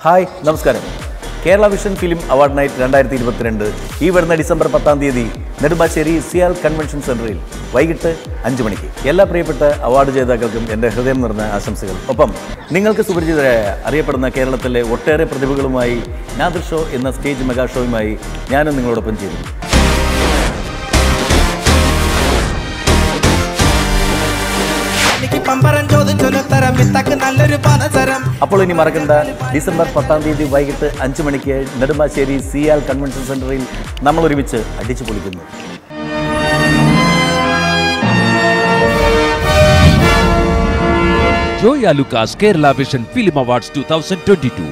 hi നമസ്കാരം Kerala vision film award night രണ്ടായിരത്തി ഇരുപത്തിരണ്ട് ഈ വരുന്ന ഡിസംബർ പത്താം തീയതി നെടുമ്പാശ്ശേരി സിയാൽ കൺവെൻഷൻ സെന്ററിൽ വൈകിട്ട് അഞ്ച് മണിക്ക് എല്ലാ പ്രിയപ്പെട്ട അവാർഡ് ജേതാക്കൾക്കും എൻ്റെ ഹൃദയം നിറഞ്ഞ ആശംസകൾ ഒപ്പം നിങ്ങൾക്ക് സുപരിചിതരായ അറിയപ്പെടുന്ന കേരളത്തിലെ ഒട്ടേറെ പ്രതിഭകളുമായി നാദർ ഷോ എന്ന സ്റ്റേജ് മെഗാ ഷോയുമായി ഞാനും നിങ്ങളോടൊപ്പം ചെയ്തു എനിക്ക് പമ്പരം ചോദിച്ചൊരുത്തരം വിത്തക്ക് നല്ലൊരു പദസരം അപ്പോൾ ഇനി മറക്കണ്ട ഡിസംബർ പത്താം തീയതി വൈകിട്ട് അഞ്ച് മണിക്ക് നെടുമ്പാശ്ശേരി സിയാൽ കൺവെൻഷൻ സെന്ററിൽ നമ്മൾ ഒരുമിച്ച് അടിച്ചു പൊളിക്കുന്നു Joya Lucas Kerala Vision Film Awards 2022